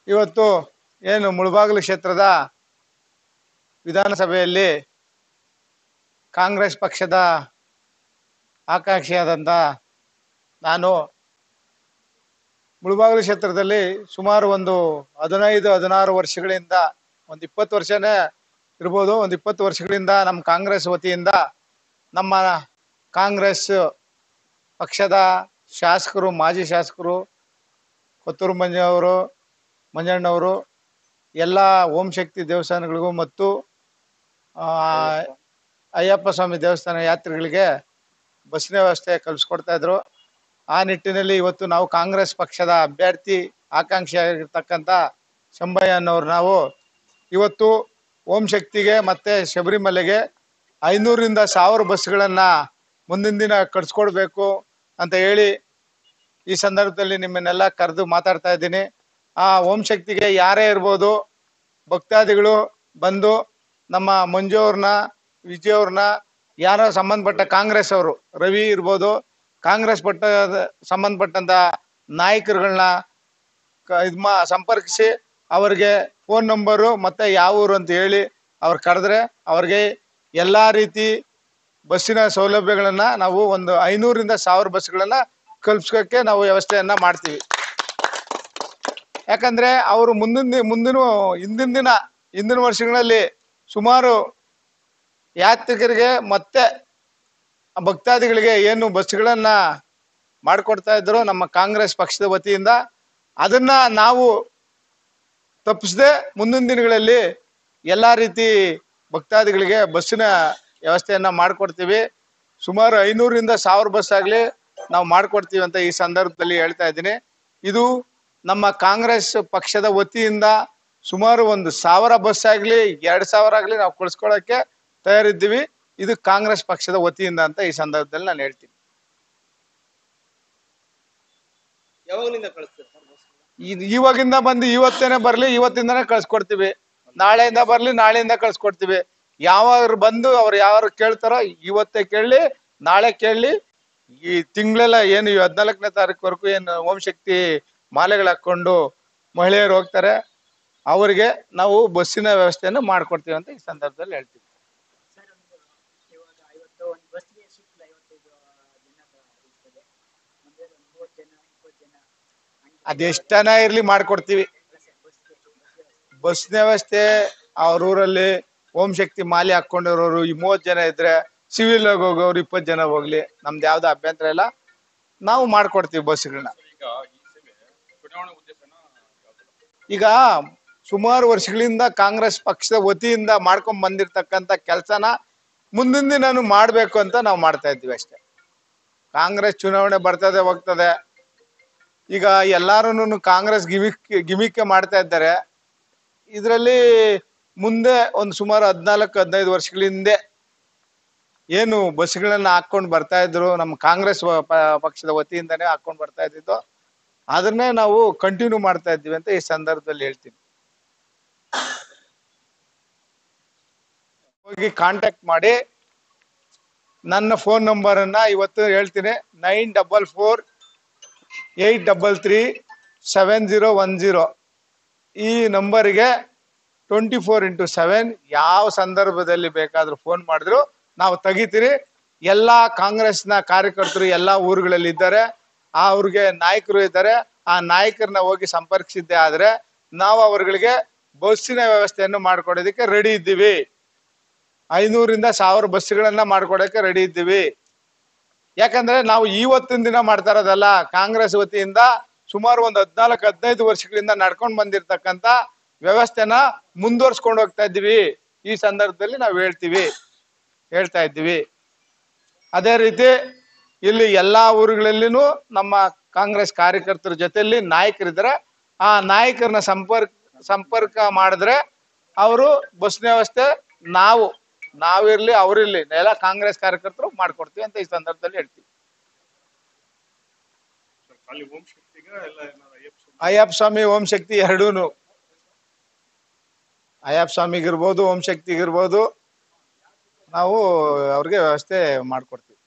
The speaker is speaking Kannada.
ಇವತ್ತು ಏನು ಮುಳಬಾಗಿಲು ಕ್ಷೇತ್ರದ ವಿಧಾನಸಭೆಯಲ್ಲಿ ಕಾಂಗ್ರೆಸ್ ಪಕ್ಷದ ಆಕಾಂಕ್ಷಿಯಾದಂಥ ನಾನು ಮುಳಬಾಗಿಲು ಕ್ಷೇತ್ರದಲ್ಲಿ ಸುಮಾರು ಒಂದು ಹದಿನೈದು ಹದಿನಾರು ವರ್ಷಗಳಿಂದ ಒಂದು ಇಪ್ಪತ್ತು ವರ್ಷನೇ ಇರ್ಬೋದು ಒಂದು ಇಪ್ಪತ್ತು ವರ್ಷಗಳಿಂದ ನಮ್ಮ ಕಾಂಗ್ರೆಸ್ ವತಿಯಿಂದ ನಮ್ಮ ಕಾಂಗ್ರೆಸ್ ಪಕ್ಷದ ಶಾಸಕರು ಮಾಜಿ ಶಾಸಕರು ಕೊತ್ತೂರು ಮಂಜವರು ಮಂಜಣ್ಣವರು ಎಲ್ಲ ಓಂ ಶಕ್ತಿ ದೇವಸ್ಥಾನಗಳಿಗೂ ಮತ್ತು ಆ, ಅಯ್ಯಪ್ಪ ಸ್ವಾಮಿ ದೇವಸ್ಥಾನ ಯಾತ್ರಿಗಳಿಗೆ ಬಸ್ಸಿನ ವ್ಯವಸ್ಥೆ ಕಲ್ಪಿಸ್ಕೊಡ್ತಾ ಇದ್ರು ಆ ನಿಟ್ಟಿನಲ್ಲಿ ಇವತ್ತು ನಾವು ಕಾಂಗ್ರೆಸ್ ಪಕ್ಷದ ಅಭ್ಯರ್ಥಿ ಆಕಾಂಕ್ಷಿ ಆಗಿರ್ತಕ್ಕಂಥ ಶಂಭಯ್ಯ ಅನ್ನೋರು ನಾವು ಇವತ್ತು ಓಂ ಶಕ್ತಿಗೆ ಮತ್ತೆ ಶಬರಿಮಲೆಗೆ ಐನೂರಿಂದ ಸಾವಿರ ಬಸ್ಗಳನ್ನ ಮುಂದಿನ ದಿನ ಕಟ್ಸ್ಕೊಡ್ಬೇಕು ಅಂತ ಹೇಳಿ ಈ ಸಂದರ್ಭದಲ್ಲಿ ನಿಮ್ಮನ್ನೆಲ್ಲ ಕರೆದು ಮಾತಾಡ್ತಾ ಇದ್ದೀನಿ ಆ ಓಂ ಶಕ್ತಿಗೆ ಯಾರೇ ಇರ್ಬೋದು ಭಕ್ತಾದಿಗಳು ಬಂದು ನಮ್ಮ ಮಂಜು ಅವ್ರನ್ನ ವಿಜಯ್ ಅವ್ರನ್ನ ಯಾರೋ ಸಂಬಂಧಪಟ್ಟ ಕಾಂಗ್ರೆಸ್ ಅವರು ರವಿ ಇರ್ಬೋದು ಕಾಂಗ್ರೆಸ್ ಪಟ್ಟ ಸಂಬಂಧಪಟ್ಟಂತ ನಾಯಕರುಗಳನ್ನ ಇದು ಮಾ ಸಂಪರ್ಕಿಸಿ ಅವರಿಗೆ ಫೋನ್ ನಂಬರು ಮತ್ತೆ ಯಾವ ಊರು ಅಂತ ಹೇಳಿ ಅವ್ರು ಕರೆದ್ರೆ ಅವ್ರಿಗೆ ಎಲ್ಲಾ ರೀತಿ ಬಸ್ಸಿನ ಸೌಲಭ್ಯಗಳನ್ನ ನಾವು ಒಂದು ಐನೂರಿಂದ ಸಾವಿರ ಬಸ್ಗಳನ್ನ ಕಲ್ಪಿಸೋಕೆ ನಾವು ವ್ಯವಸ್ಥೆಯನ್ನ ಮಾಡ್ತೀವಿ ಯಾಕಂದ್ರೆ ಅವರು ಮುಂದಿನ ದಿ- ಮುಂದಿನ ಹಿಂದಿನ ದಿನ ಹಿಂದಿನ ವರ್ಷಗಳಲ್ಲಿ ಸುಮಾರು ಯಾತ್ರಿಕರಿಗೆ ಮತ್ತೆ ಭಕ್ತಾದಿಗಳಿಗೆ ಏನು ಬಸ್ಗಳನ್ನ ಮಾಡಿಕೊಡ್ತಾ ಇದ್ರು ನಮ್ಮ ಕಾಂಗ್ರೆಸ್ ಪಕ್ಷದ ವತಿಯಿಂದ ಅದನ್ನ ನಾವು ತಪ್ಪಿಸದೆ ಮುಂದಿನ ದಿನಗಳಲ್ಲಿ ಎಲ್ಲಾ ರೀತಿ ಭಕ್ತಾದಿಗಳಿಗೆ ಬಸ್ಸಿನ ವ್ಯವಸ್ಥೆಯನ್ನ ಮಾಡಿಕೊಡ್ತೀವಿ ಸುಮಾರು ಐನೂರಿಂದ ಸಾವಿರ ಬಸ್ ಆಗಲಿ ನಾವು ಮಾಡಿಕೊಡ್ತೀವಿ ಅಂತ ಈ ಸಂದರ್ಭದಲ್ಲಿ ಹೇಳ್ತಾ ಇದ್ದೀನಿ ಇದು ನಮ್ಮ ಕಾಂಗ್ರೆಸ್ ಪಕ್ಷದ ವತಿಯಿಂದ ಸುಮಾರು ಒಂದು ಸಾವಿರ ಬಸ್ ಆಗಲಿ ಎರಡ್ ಸಾವಿರ ಆಗಲಿ ನಾವು ಕಳಿಸ್ಕೊಳಕ್ಕೆ ತಯಾರಿದ್ದೀವಿ ಇದು ಕಾಂಗ್ರೆಸ್ ಪಕ್ಷದ ವತಿಯಿಂದ ಅಂತ ಈ ಸಂದರ್ಭದಲ್ಲಿ ನಾನು ಹೇಳ್ತೀನಿ ಯಾವಾಗಲಿಂದ ಕಳಿಸ್ತೀರಾ ಸರ್ ಬಸ್ ಇದ್- ಇವಾಗಿಂದ ಬಂದು ಇವತ್ತೇನೆ ಬರ್ಲಿ ಇವತ್ತಿಂದನೇ ಕಳ್ಸ್ಕೊಡ್ತೀವಿ ನಾಳೆಯಿಂದ ಬರ್ಲಿ ನಾಳೆಯಿಂದ ಕಳ್ಸ್ಕೊಡ್ತೀವಿ ಯಾವಾಗ ಬಂದು ಅವ್ರು ಯಾರು ಕೇಳ್ತಾರೋ ಇವತ್ತೇ ಕೇಳಲಿ ನಾಳೆ ಕೇಳಲಿ ಈ ತಿಂಗಳೆಲ್ಲ ಏನು ಈ ಹದಿನಾಲ್ಕನೇ ತಾರೀಕುವರೆಗೂ ಏನು ಓಂ ಶಕ್ತಿ ಮಾಲೆಗಳು ಹಾಕೊಂಡು ಮಹಿಳೆಯರು ಹೋಗ್ತಾರೆ ಅವರಿಗೆ ನಾವು ಬಸ್ಸಿನ ವ್ಯವಸ್ಥೆಯನ್ನು ಮಾಡ್ಕೊಡ್ತೀವಿ ಅಂತ ಈ ಸಂದರ್ಭದಲ್ಲಿ ಹೇಳ್ತೀವಿ ಸರ್ ಒಂದು ಇವಾಗ ಐವತ್ತು ಒಂದು ಬಸ್ಗೆ ಶಿಫ್ಟ್ ಐವತ್ತೈದು ಜನ ಇರ್ತದೆ ಅಂದ್ರೆ ಒಂದು ಮೂವತ್ತು ಜನ ಇಪ್ಪತ್ತು ಜನ ಹಂಗೆ ಅದೆಷ್ಟ್ ಜನ ಇರ್ಲಿ ಮಾಡ್ಕೊಡ್ತೀವಿ ಅಲ್ಲ ಸರ್ ಬಸ್ಗೆ ಬಸ್ ವ್ಯವಸ್ಥೆ ಬಸ್ ವ್ಯವಸ್ಥೆ ಅವ್ರ ಊರಲ್ಲಿ ಓಂ ಶಕ್ತಿ ಮಾಲೆ ಹಾಕೊಂಡಿರೋರು ಈ ಮೂವತ್ ಜನ ಇದ್ರೆ ಸಿವಿಲ್ ಆಗಿ ಹೋಗೋರು ಇಪ್ಪತ್ ಜನ ಹೋಗ್ಲಿ ನಮ್ದು ಯಾವ್ದು ಅಭ್ಯಂತರ ಇಲ್ಲ ನಾವು ಮಾಡ್ಕೊಡ್ತೀವಿ ಬಸ್ಗಳನ್ನ ಈಗ ಈ ಸೇವೆ ಚುನಾವಣೆ ಉದ್ದೇಶನ ಯಾವ್ದು? ಈಗ ಸುಮಾರು ವರ್ಷಗಳಿಂದ ಕಾಂಗ್ರೆಸ್ ಪಕ್ಷದ ವತಿಯಿಂದ ಮಾಡ್ಕೊಂಡ್ ಬಂದಿರ್ತಕ್ಕಂಥ ಕೆಲಸನ ಮುಂದಿನ ದಿನ ಮಾಡ್ಬೇಕು ಅಂತ ನಾವು ಮಾಡ್ತಾ ಇದ್ದೀವಿ ಅಷ್ಟೇ ಕಾಂಗ್ರೆಸ್ ಚುನಾವಣೆ ಬರ್ತದೆ ಹೋಗ್ತದೆ ಈಗ ಎಲ್ಲಾರು ಕಾಂಗ್ರೆಸ್ ಗಿಮಿಕ್ ಗಿಮಿಕ್ಕೆ ಮಾಡ್ತಾ ಇದ್ದಾರೆ ಇದರಲ್ಲಿ ಮುಂದೆ ಒಂದು ಸುಮಾರು ಹದಿನಾಲ್ಕು ಹದಿನೈದು ವರ್ಷಗಳ ಹಿಂದೆ ಏನು ಬಸ್ಗಳನ್ನ ಹಾಕೊಂಡು ಬರ್ತಾ ಇದ್ರು ನಮ್ಮ ಕಾಂಗ್ರೆಸ್ ವ- ಪ- ಪಕ್ಷದ ವತಿಯಿಂದನೇ ಹಾಕೊಂಡು ಬರ್ತಾ ಇದ್ದಿದ್ದು ಅದನ್ನೇ ನಾವು ಕಂಟಿನ್ಯೂ ಮಾಡ್ತಾ ಇದ್ದೀವಿ ಅಂತ ಈ ಸಂದರ್ಭದಲ್ಲಿ ಹೇಳ್ತೀನಿ ಹೋಗಿ ಕಾಂಟ್ಯಾಕ್ಟ್ ಮಾಡಿ ನನ್ನ ಫೋನ್ ನಂಬರ್ ಅನ್ನ ಇವತ್ತು ಹೇಳ್ತೀನಿ nine double four eight double three seven zero one zero ಈ ನಂಬರಿಗೆ ಟ್ವೆಂಟಿ ಫೋರ್ ಇಂಟು ಸೆವೆನ್ ಯಾವ ಸಂದರ್ಭದಲ್ಲಿ ಬೇಕಾದ್ರೂ ಫೋನ್ ಮಾಡಿದ್ರು ನಾವು ತೆಗಿತೀರಿ ಎಲ್ಲಾ ಕಾಂಗ್ರೆಸ್ನ ಕಾರ್ಯಕರ್ತರು ಎಲ್ಲಾ ಊರುಗಳಲ್ಲಿ ಇದ್ದಾರೆ ಆ ಅವ್ರಿಗೆ ನಾಯಕರು ಇದ್ದಾರೆ ಆ ನಾಯಕರನ್ನ ಹೋಗಿ ಸಂಪರ್ಕಿಸಿದ್ದೆ ಆದ್ರೆ ನಾವು ಅವರುಗಳಿಗೆ ಬಸ್ಸಿನ ವ್ಯವಸ್ಥೆಯನ್ನು ಮಾಡ್ಕೊಡೋದಕ್ಕೆ ರೆಡಿ ಇದ್ದೀವಿ ಐನೂರಿಂದ ಸಾವಿರ ಬಸ್ಗಳನ್ನ ಮಾಡ್ಕೊಡಕ್ಕೆ ರೆಡಿ ಇದ್ದೀವಿ ಯಾಕಂದ್ರೆ ನಾವು ಇವತ್ತಿನ ದಿನ ಮಾಡ್ತಾ ಇರೋದಲ್ಲ ಕಾಂಗ್ರೆಸ್ ವತಿಯಿಂದ ಸುಮಾರು ಒಂದು ಹದ್ನಾಲ್ಕು ಹದಿನೈದು ವರ್ಷಗಳಿಂದ ನಡ್ಕೊಂಡು ಬಂದಿರತಕ್ಕಂತ ವ್ಯವಸ್ಥೆನ ಮುಂದುವರ್ಸ್ಕೊಂಡು ಹೋಗ್ತಾ ಇದ್ದೀವಿ ಈ ಸಂದರ್ಭದಲ್ಲಿ ನಾವು ಹೇಳ್ತೀವಿ ಹೇಳ್ತಾ ಇದ್ದೀವಿ ಅದೇ ರೀತಿ ಇಲ್ಲಿ ಎಲ್ಲಾ ಊರುಗಳಲ್ಲಿನೂ ನಮ್ಮ ಕಾಂಗ್ರೆಸ್ ಕಾರ್ಯಕರ್ತರ ಜೊತೆಯಲ್ಲಿ ನಾಯಕರಿದ್ದಾರೆ ಆ ನಾಯಕರನ್ನ ಸಂಪರ್ಕ ಸಂಪರ್ಕ ಮಾಡಿದ್ರೆ ಅವರು ಬಸ್ ವ್ಯವಸ್ಥೆ ನಾವು ನಾವಿರ್ಲಿ ಅವ್ರಿರ್ಲಿ ಎಲ್ಲ ಕಾಂಗ್ರೆಸ್ ಕಾರ್ಯಕರ್ತರು ಮಾಡ್ಕೊಡ್ತೀವಿ ಅಂತ ಈ ಸಂದರ್ಭದಲ್ಲಿ ಹೇಳ್ತೀವಿ ಸರ್, ಖಾಲಿ ಓಂ ಶಕ್ತಿಗ ಎಲ್ಲ ಏನಾರ ಅಯ್ಯಪ್ಪ ಸ್ವಾಮಿ ಅಯ್ಯಪ್ಪ ಸ್ವಾಮಿ ಓಂ ಶಕ್ತಿ ಎರಡೂನು ಅಯ್ಯಪ್ಪ ಸ್ವಾಮಿಗಿರ್ಬೋದು ಓಂ ಶಕ್ತಿಗಿರ್ಬೋದು ನಾವು ಅವ್ರಿಗೆ ವ್ಯವಸ್ಥೆ ಮಾಡ್ಕೊಡ್ತೀವಿ